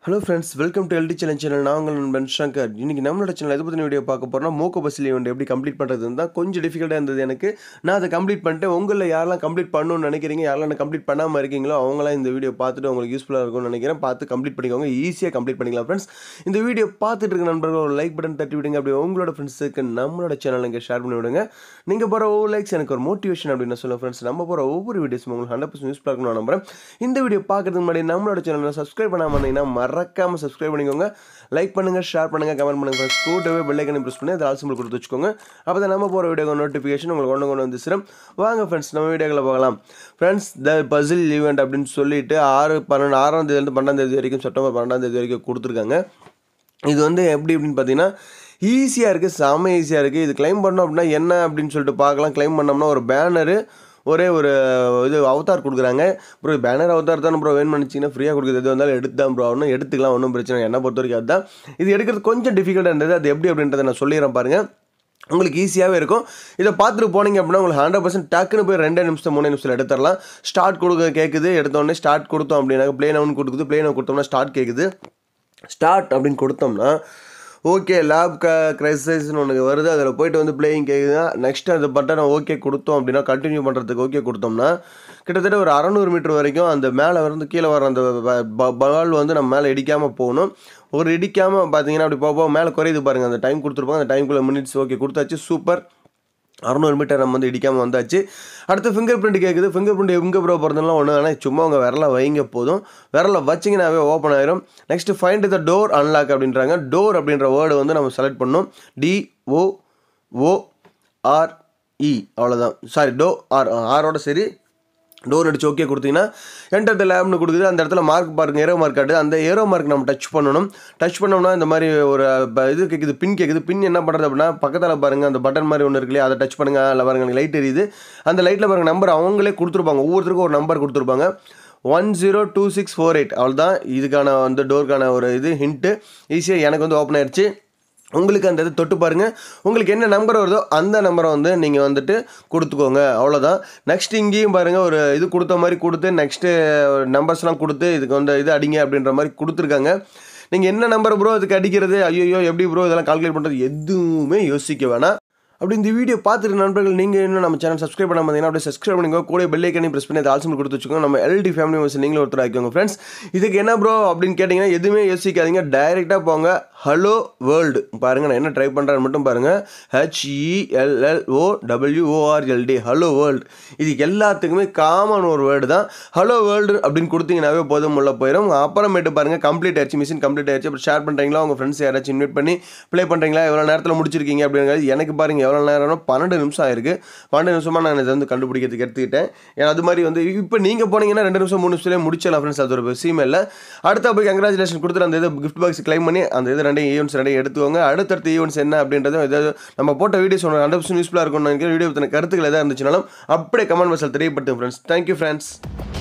Hello friends welcome to LD channel channel நான் உங்கள் நண்பன் சங்கர் இன்னைக்கு நம்மளோட சேனல் எதை பற்றின வீடியோ பார்க்க போகிறோம்னா மோக்கோ பஸ்லி வந்து எப்படி கம்ப்ளீட் பண்ணுறதுன்னு தான் கொஞ்சம் டிஃபிகல்ட்டாக இருந்தது எனக்கு நான் அதை கம்ப்ளீட் பண்ணிட்டு உங்களில் யாரெல்லாம் கம்ப்ளீட் பண்ணணும்னு நினைக்கிறீங்க யாரெல்லாம் கம்ப்ளீட் பண்ணாமல் இருக்கீங்களோ அவங்களாம் இந்த வீடியோ பார்த்துட்டு உங்களுக்கு யூஸ்ஃபுல்லாக இருக்கும்னு நினைக்கிறேன் பார்த்து கம்ப்ளீட் பண்ணிக்கோங்க ஈஸியாக கம்ப்ளீட் பண்ணிக்கலாம் ஃப்ரெண்ட்ஸ் இந்த வீடியோ பார்த்துட்டு இருக்க நண்பர்கள் ஒரு லைக் பட்டன் தட்டி விடுங்க அப்படி உங்களோட ஃப்ரெண்ட்ஸுக்கு நம்மளோட சேனல் இங்கே ஷேர் பண்ணி விடுங்க நீங்கள் போகிற ஒவ்வொரு லைக்ஸ் எனக்கு ஒரு மோட்டிவேஷன் அப்படின்னு சொல்லுங்கள் ஃப்ரெண்ட்ஸ் நம்ம போகிற ஒவ்வொரு வீடியோஸும் உங்களுக்கு ஹண்ட்ரட் பர்சன்ட் யூஸ்ஃபுல்லாக இருக்கும்னு நான் நம்புறேன் இந்த வீடியோ பார்க்கறதுக்கு முன்னாடி நம்மளோட சேனலை சப்ஸ்கிரைப் பண்ணாமல் இருந்தீங்கன்னா மறக்காமல் சப்ஸ்கிரைப் பண்ணிக்கோங்க லைக் பண்ணுங்கள் ஷேர் பண்ணுங்கள் கமெண்ட் பண்ணுங்கள் ஃப்ரெண்ட்ஸ் கூட்டவே பெல்லைக்கனை ப்ரெஸ் பண்ணி அதை ஆல் சிம்பிள் கொடுத்து வச்சுக்கோங்க அப்போ தான் நம்ம போகிற வீடியோ நோட்டிஃபிகேஷன் உங்களுக்கு கொண்டு கொண்டு வந்து சிரம் வாங்க ஃப்ரெண்ட்ஸ் நம்ம வீடியோக்களை பார்க்கலாம் ஃப்ரெண்ட்ஸ் த பசில் ஈவெண்ட் அப்படின்னு சொல்லிட்டு ஆறு பன்னெண்டு ஆறாம் தேதியிலேருந்து பன்னெண்டாம் தேதி வரைக்கும் செப்டம்பர் பன்னெண்டாம் தேதி வரைக்கும் கொடுத்துருக்காங்க இது வந்து எப்படி அப்படின்னு பார்த்தீங்கன்னா ஈஸியாக இருக்குது செம்ம ஈஸியாக இருக்குது இது க்ளைம் பண்ணோம் அப்படின்னா என்ன அப்படின்னு சொல்லிட்டு பார்க்கலாம் க்ளைம் பண்ணோம்னா ஒரு பேனரு ஒரே ஒரு இது அவதார் கொடுக்குறாங்க ப்ரோ பேனர் அவதார் தானே ப்ரோ வேணும் நினச்சிங்கன்னா ஃப்ரீயாக கொடுக்குறது எது வந்தாலும் எடுத்து தான் ப்ரோ ஆகணும் எடுத்துக்கலாம் ஒன்றும் பிரச்சனை இல்லை. என்னை பொறுத்த வரைக்கும் அதுதான் இது எடுக்கிறது கொஞ்சம் டிஃபிகல்ட்டாக இருந்தது அது எப்படி அப்படின்றத நான் சொல்லிடுறேன் பாருங்கள் உங்களுக்கு ஈஸியாகவே இருக்கும் இதை பார்த்துட்டு போனீங்க அப்படின்னா உங்களுக்கு ஹண்ட்ரட் பர்சன்ட் டக்குன்னு போய் ரெண்டு நிமிஷம் மூணு நிமிஷத்தில் எடுத்துடலாம் ஸ்டார்ட் கொடுக்க கேட்குது எடுத்தோடனே ஸ்டார்ட் கொடுத்தோம் அப்படின்னா பிளேன் ஒன்று கொடுக்குது பிளேன் கொடுத்தோம்னா ஸ்டார்ட் கேட்குது ஸ்டார்ட் அப்படின்னு கொடுத்தோம்னா ஓகே லேப் க க்ரைசஸ்னு ஒன்று வருது அதில் போயிட்டு வந்து பிளேயிங் கேட்குதுன்னா நெக்ஸ்ட் அந்த பட்டனை ஓகே கொடுத்தோம் அப்படின்னா கண்டினியூ பண்ணுறதுக்கு ஓகே கொடுத்தோம்னா கிட்டத்தட்ட ஒரு அறநூறு மீட்டர் வரைக்கும் அந்த மேலே வந்து கீழே வர அந்த பால் வந்து நம்ம மேலே இடிக்காமல் போகணும் ஒரு இடிக்காமல் பார்த்தீங்கன்னா அப்படி போக போக மேலே குறையுது பாருங்கள் அந்த டைம் கொடுத்துருப்பாங்க அந்த டைம்குள்ளே மினிட்ஸ் ஓகே கொடுத்தாச்சு சூப்பர் அறநூறு மீட்டர் நம்ம வந்து இடிக்காமல் வந்தாச்சு அடுத்து ஃபிங்கர் பிரிண்ட் கேட்குது ஃபிங்கர் பிரிண்ட் எங்கே ப்ரோ போகிறதுலாம் ஒன்று ஆனால் சும்மா உங்கள் விரலை வைங்க போதும் விரலை வச்சிங்கனாவே ஓப்பன் ஆயிரும் next find the door unlock அப்படின்றாங்க டோர் அப்படின்ற வேர்டு வந்து நம்ம செலக்ட் பண்ணணும் டி ஓ ஓ ஆர் இ அவ்வளோதான் சாரி டோ ஆர் ஆரோட சரி டோர் அடிச்சு ஓகே கொடுத்தீங்கன்னா என்டர் த லேப்னு கொடுக்குது அந்த இடத்துல மார்க் பாருங்க ஏரோ மார்க் காட்டு அந்த ஏரோ மார்க் நம்ம டச் பண்ணணும் டச் பண்ணோம்னா இந்த மாதிரி ஒரு ப- இது கேட்குது பின் கேட்குது பின் என்ன பண்ணுறது அப்படின்னா பக்கத்தில் பாருங்கள் அந்த பட்டன் மாதிரி ஒன்று இருக்கு இல்லையா அதை டச் பண்ணுங்க அதில் பாருங்க எனக்கு லைட் எரியுது அந்த லைட்டில் பாருங்க நம்பர் அவங்களே கொடுத்துருப்பாங்க ஒவ்வொருத்தருக்கும் ஒரு நம்பர் கொடுத்துருப்பாங்க one zero two six four eight அவ்வளோதான் இதுக்கான அந்த டோருக்கான ஒரு இது ஹிண்ட்டு ஈஸியாக எனக்கு வந்து ஓப்பன் ஆயிடுச்சு உங்களுக்கு அந்த இது தொட்டு பாருங்கள் உங்களுக்கு என்ன நம்பர் வருதோ அந்த நம்பரை வந்து நீங்கள் வந்துட்டு கொடுத்துக்கோங்க அவ்வளோதான் நெக்ஸ்ட் இங்கேயும் பாருங்கள் ஒரு இது கொடுத்த மாதிரி கொடுத்து நெக்ஸ்ட்டு நம்பர்ஸ்லாம் கொடுத்து இதுக்கு வந்து இது அடிங்க அப்படின்ற மாதிரி கொடுத்துருக்காங்க நீங்கள் என்ன நம்பர் ப்ரோ இதுக்கு அடிக்கிறது ஐயோ எப்படி ப்ரோ இதெல்லாம் கால்குலேட் பண்ணுறது எதுவுமே யோசிக்க வேணாம் அப்படி இந்த வீடியோ பார்த்துட்டு நண்பர்கள் நீங்கள் இன்னும் நம்ம சேனல் சப்ஸ்கிரைப் பண்ணாம இருந்தீங்கன்னா அப்படியே சப்ஸ்கிரைப் பண்ணிக்கோ கூட பெல் ஐக்கனையும் ப்ரெஸ் பண்ணி ஆல்சம் கொடுத்து வச்சுக்கோங்க நம்ம எல்டி ஃபேமிலி மெம்பர்ஸ் நீங்களும் ஒருத்தர் ஆக்கிக்கோங்க ஃப்ரெண்ட்ஸ் இதுக்கு என்ன ப்ரோ அப்படின்னு கேட்டிங்கன்னா எதுவுமே யோசிக்காதீங்க டைரெக்டாக போங்க ஹலோ வேர்ல்டு பாருங்கள் நான் என்ன ட்ரை பண்ணுறேன்னு மட்டும் பாருங்கள் ஹெச்இஎல்எல்ஓ டபிள்யூஓஆர்எல்டி ஹலோ வேர்ல்டு இது எல்லாத்துக்குமே காமன் ஒரு வேர்டு தான் ஹலோ வேர்ல்டு அப்படின்னு கொடுத்தீங்கன்னாவே போதும் உள்ள போயிடும் அப்புறமேட்டு பாருங்கள் கம்ப்ளீட் ஆயிடுச்சு மிஷின் கம்ப்ளீட் ஆயிடுச்சு அப்புறம் ஷேர் பண்ணுறீங்களா உங்கள் ஃப்ரெண்ட்ஸ் யாராச்சும் இன்வைட் பண்ணி ப்ளே பண்ணுறீங்களா எவ்வளோ நேரத்தில் முடிச்சிருக்கீங்க அப்படிங்கிறது எனக்கு பாருங்க எவ்வளோ நேரம்னா பன்னெண்டு நிமிஷம் ஆயிருக்கு பன்னெண்டு நிமிஷமாக நான் இதை வந்து கண்டுபிடிக்கிறதுக்கு எடுத்துக்கிட்டேன் ஏன்னா அது மாதிரி வந்து இப்போ நீங்கள் போனீங்கன்னா ரெண்டு நிமிஷம் மூணு நிமிஷத்துலேயே முடிச்சிடலாம் ஃப்ரெண்ட்ஸ் அது ஒரு விஷயம் இல்லை அடுத்த போய் கங்க்ராச்சுலேஷன் கொடுத்துட்டு அந்த இது கிஃப்ட் பாக்ஸ் கிளைம் பண்ணி அந்த இது ரெண்டு ஈவெண்ட்ஸ் ரெண்டையும் எடுத்துக்கோங்க அடுத்தடுத்த ஈவெண்ட்ஸ் என்ன அப்படின்றதும் ஏதாவது நம்ம போட்ட வீடியோஸ் ஒன்று ஹண்ட்ரட் பர்சன்ட் யூஸ்ஃபுல்லாக இருக்கும்னு நினைக்கிறேன் வீடியோ பற்றின கருத்துக்கள் எதாவது இருந்துச்சுனாலும் அப்படியே கமெண்ட் பாக்ஸில் தெரியப்படுத்துங்க ஃப்ரெண்ட்ஸ் தேங்க்யூ ஃப்ரெண்ட்ஸ்